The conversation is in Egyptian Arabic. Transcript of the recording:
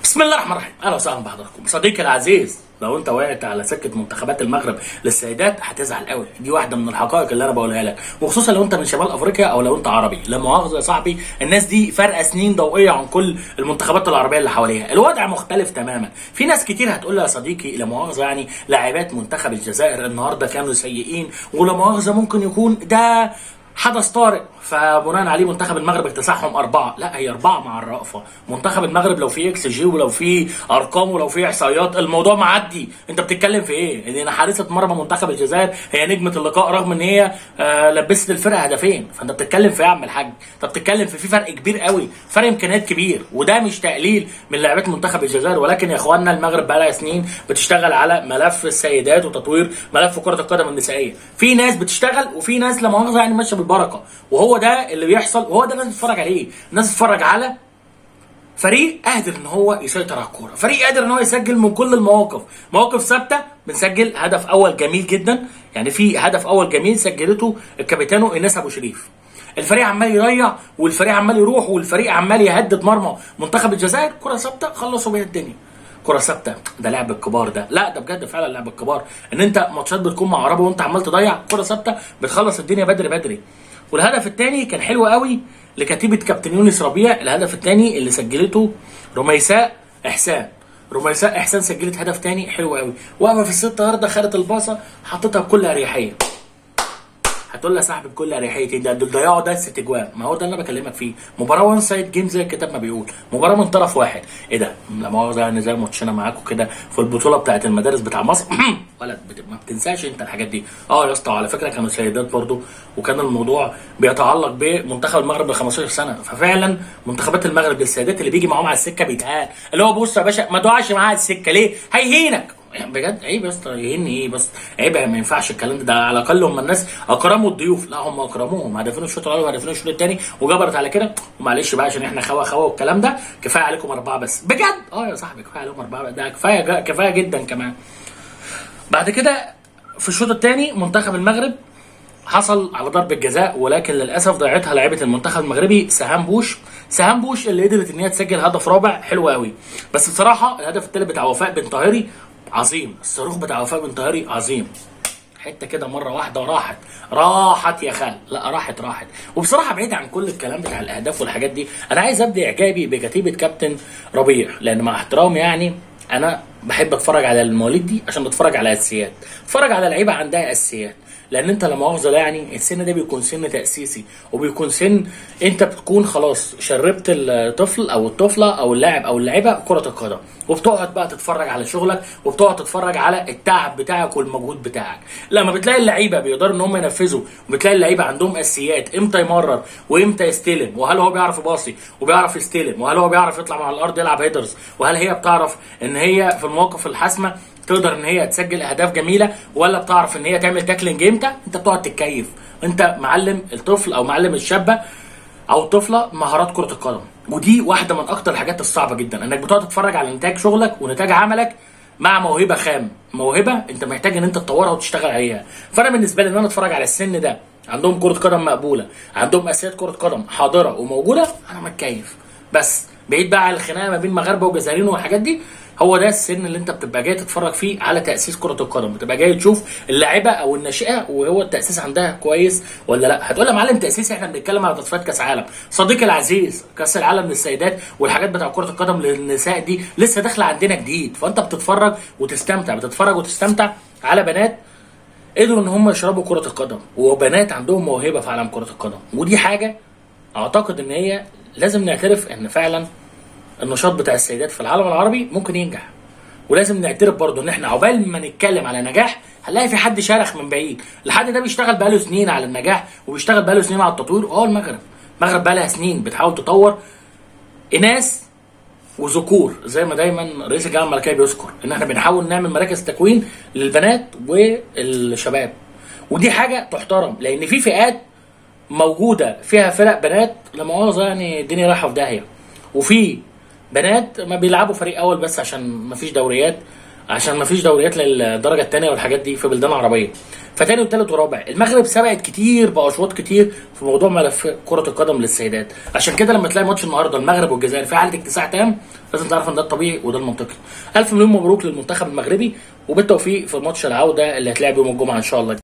بسم الله الرحمن الرحيم اهلا وسهلا بحضراتكم صديقي العزيز لو انت وقعت على سكه منتخبات المغرب للسيدات هتزعل قوي دي واحده من الحقائق اللي انا بقولها لك وخصوصا لو انت من شمال افريقيا او لو انت عربي لا مؤاخذه يا صاحبي الناس دي فارقه سنين ضوئيه عن كل المنتخبات العربيه اللي حواليها الوضع مختلف تماما في ناس كتير هتقول لي يا صديقي لا مؤاخذه يعني لاعبات منتخب الجزائر النهارده كانوا سيئين ولا مؤاخذه ممكن يكون ده حدث طارئ فبناء عليه منتخب المغرب اكتسحهم اربعه لا هي اربعه مع الرأفه منتخب المغرب لو في اكس جي ولو في ارقام ولو في احصائيات الموضوع معدي انت بتتكلم في ايه ان حارسه مرمى منتخب الجزائر هي نجمه اللقاء رغم ان هي آه لبست الفرقه هدفين فانت بتتكلم في ايه يا عم الحاج انت بتتكلم في في فرق كبير قوي فرق امكانيات كبير وده مش تقليل من لاعبات منتخب الجزائر ولكن يا اخواننا المغرب بقى لها سنين بتشتغل على ملف السيدات وتطوير ملف كره القدم النسائيه في ناس بتشتغل وفي ناس لا مؤاخذه يعني ماشيه بالبركه وهو ده اللي بيحصل وهو ده الناس بتتفرج عليه الناس بتتفرج على فريق قادر ان هو يسيطر على الكوره فريق قادر ان هو يسجل من كل المواقف مواقف ثابته بنسجل هدف اول جميل جدا يعني في هدف اول جميل سجلته الكابيتانو ايناس ابو شريف الفريق عمال يضيع والفريق عمال يروح والفريق عمال يهدد مرمى منتخب الجزائر كره ثابته خلصوا بيها الدنيا كره ثابته ده لعب الكبار ده لا ده بجد فعلا لعب الكبار ان انت ماتشات بتكون مع عربه وانت عمال تضيع كره ثابته بتخلص الدنيا بدري بدري والهدف الثاني كان حلو قوي لكتيبه كابتن يونس ربيع الهدف الثاني اللي سجلته رميساء احسان رميساء احسان سجلت هدف ثاني حلو قوي واقفه في الست يارده خدت الباصه حطيتها بكل اريحيه هتقول لي يا صاحبي بكل اريحيه ده دول ضيعوا ده ست اجوان ما هو ده اللي انا بكلمك فيه مباراه وان سايد جيم زي الكتاب ما بيقول مباراه من طرف واحد ايه ده لا مؤاخذه يعني زي ماتشنا معاكم كده في البطوله بتاعه المدارس بتاع مصر ولا بت... ما بتنساش انت الحاجات دي اه يا اسطى على فكره كانوا سيدات برضو وكان الموضوع بيتعلق بمنتخب المغرب ل 15 سنه ففعلا منتخبات المغرب للسيدات اللي بيجي معاهم على السكه بيتقال اللي هو بص يا باشا ما تقعش معاه على السكه ليه هيهينك بجد عيب يا اسطى يهني ايه بس عيب ما ينفعش الكلام ده, ده على الاقل هم الناس اكرموا الضيوف لا هم اكرموهم هدفين الشوط الاول وهدفين الشوط الثاني وجبرت على كده ومعلش بقى عشان احنا خوا خوا والكلام ده كفايه عليكم اربعه بس بجد اه يا صاحبي كفايه عليكم اربعه ده كفايه كفايه جدا كمان بعد كده في الشوط الثاني منتخب المغرب حصل على ضربة جزاء ولكن للاسف ضيعتها لاعيبه المنتخب المغربي سهام بوش سهام بوش اللي قدرت ان هي تسجل هدف رابع حلو قوي بس بصراحه الهدف الثالث بتاع وفاء بن طاهري عظيم الصاروخ بتاع وفاء بن طاهري عظيم حته كده مره واحده راحت راحت يا خال لا راحت راحت وبصراحه بعيد عن كل الكلام بتاع الاهداف والحاجات دي انا عايز ابدا اعجابي بكتيبه كابتن ربيع لان مع احترامي يعني انا بحب اتفرج على المواليد دي عشان بتفرج على اساسيات اتفرج على لعيبه عندها اساسيات لان انت لا مؤاخذه يعني السن ده بيكون سن تاسيسي وبيكون سن انت بتكون خلاص شربت الطفل او الطفله او اللاعب او اللاعبه كره القدم وبتقعد بقى تتفرج على شغلك وبتقعد تتفرج على التعب بتاعك والمجهود بتاعك لما بتلاقي اللعيبه بيقدروا ان هم ينفذوا وبتلاقي اللعيبه عندهم اساسيات امتى يمرر وامتى يستلم وهل هو بيعرف يباصي وبيعرف يستلم وهل هو بيعرف يطلع مع الارض يلعب هيدرز وهل هي بتعرف ان هي في المواقف الحاسمه تقدر ان هي تسجل اهداف جميله ولا بتعرف ان هي تعمل تاكلينج امتى انت بتقعد تتكيف انت معلم الطفل او معلم الشابه او الطفله مهارات كره القدم ودي واحده من اكتر الحاجات الصعبه جدا انك بتقعد تتفرج على نتاج شغلك ونتاج عملك مع موهبه خام موهبه انت محتاج ان انت تطورها وتشتغل عليها فانا بالنسبه لي ان انا اتفرج على السن ده عندهم كره قدم مقبوله عندهم اساسيات كره قدم حاضره وموجوده انا متكيف بس بعيد بقى عن الخناقه ما بين مغاربه وجزائريين والحاجات دي هو ده السن اللي انت بتبقى جاي تتفرج فيه على تاسيس كره القدم بتبقى جاي تشوف اللاعبه او الناشئه وهو التاسيس عندها كويس ولا لا هتقول يا معلم تاسيس احنا بنتكلم على تصفيات كاس عالم صديقي العزيز كاس العالم للسيدات والحاجات بتاع كره القدم للنساء دي لسه داخله عندنا جديد فانت بتتفرج وتستمتع بتتفرج وتستمتع على بنات قدروا ان هم يشربوا كره القدم وبنات عندهم موهبه في عالم كره القدم ودي حاجه اعتقد ان هي لازم نعترف ان فعلا النشاط بتاع السيدات في العالم العربي ممكن ينجح ولازم نعترف برضه ان احنا عقبال ما نتكلم على نجاح هنلاقي في حد شارخ من بعيد الحد ده بيشتغل بقاله سنين على النجاح وبيشتغل بقاله سنين على التطوير اه المغرب المغرب بقالها سنين بتحاول تطور اناث وذكور زي ما دايما رئيس الجامعه الملكيه بيذكر ان احنا بنحاول نعمل مراكز تكوين للبنات والشباب ودي حاجه تحترم لان في فئات موجوده فيها فرق بنات لا مؤاخذه يعني الدنيا رايحه في داهيه وفي بنات ما بيلعبوا فريق اول بس عشان ما فيش دوريات عشان ما فيش دوريات للدرجه الثانيه والحاجات دي في بلدان عربيه فتاني وثالث ورابع المغرب سبقت كتير باشواط كتير في موضوع ملف كره القدم للسيدات عشان كده لما تلاقي ماتش النهارده المغرب والجزائر في حاله اكتساح تام لازم تعرف ان ده الطبيعي وده المنطقي الف مليون مبروك للمنتخب المغربي وبالتوفيق في ماتش العوده اللي هتلعب يوم الجمعه ان شاء الله